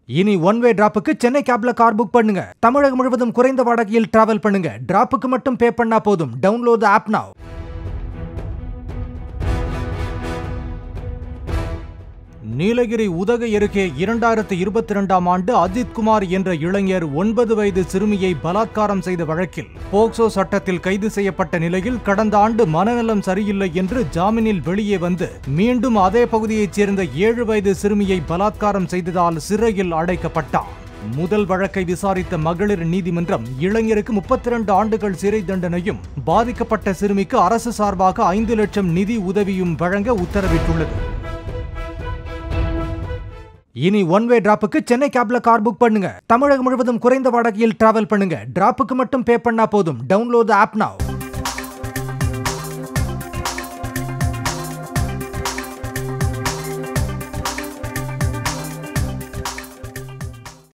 இனி one way டிராப்புக்கு Chennai கேப்ல car book பண்ணுங்க தமிழகம் முழுவதும் குறைந்த வாடகையில் டிராவல் பண்ணுங்க டிராப்புக்கு மட்டும் பே பண்ணா போதும் download app now Nilgiri Udhagai அருகே இரண்டாயிரத்தி இருபத்தி இரண்டாம் ஆண்டு அஜித் குமார் என்ற இளைஞர் ஒன்பது வயது சிறுமியை பலாத்காரம் செய்த வழக்கில் போக்சோ சட்டத்தில் கைது செய்யப்பட்ட நிலையில் கடந்த ஆண்டு மனநலம் சரியில்லை என்று ஜாமீனில் வெளியே வந்து மீண்டும் அதே பகுதியைச் சேர்ந்த ஏழு வயது சிறுமியை பலாத்காரம் செய்ததால் சிறையில் அடைக்கப்பட்டார் முதல் வழக்கை விசாரித்த மகளிர் நீதிமன்றம் இளைஞருக்கு முப்பத்தி இரண்டு ஆண்டுகள் சிறை தண்டனையும் பாதிக்கப்பட்ட சிறுமிக்கு அரசு சார்பாக ஐந்து லட்சம் நிதி உதவியும் வழங்க உத்தரவிட்டுள்ளது இனி ஒன் வே டிராப்புக்கு சென்னை கேப்ல கார் புக் பண்ணுங்க தமிழகம் முழுவதும் குறைந்த வாடகையில் டிராவல் பண்ணுங்க டிராப்புக்கு மட்டும் பே பண்ணா போதும் டவுன்லோட் ஆப் now